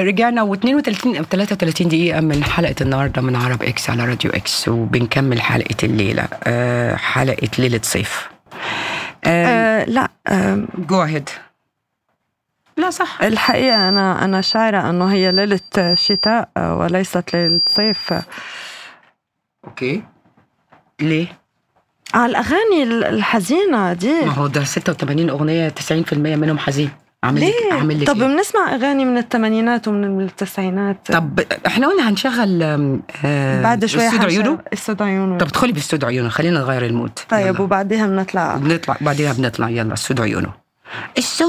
رجعنا و32 او 33 دقيقة من حلقة النهاردة من عرب اكس على راديو اكس وبنكمل حلقة الليلة آه، حلقة ليلة صيف آه لا آه جو اهيد لا صح الحقيقة أنا أنا شاعرة أنه هي ليلة شتاء آه، وليست ليلة صيف اوكي ليه؟ على الأغاني الحزينة دي ما هو ده 86 أغنية 90% منهم حزين عامل لك ليه؟ عامل لك طب إيه؟ بنسمع أغاني من الثمانينات ومن التسعينات طب احنا قلنا هنشغل آم، آه بعد شوي استوديو حنشغل- عيونه استوديو عيونه طب ادخلي باستوديو عيونه خلينا نغير المود طيب يلا. وبعديها بنطلع بنطلع بعديها بنطلع يلا استوديو عيونه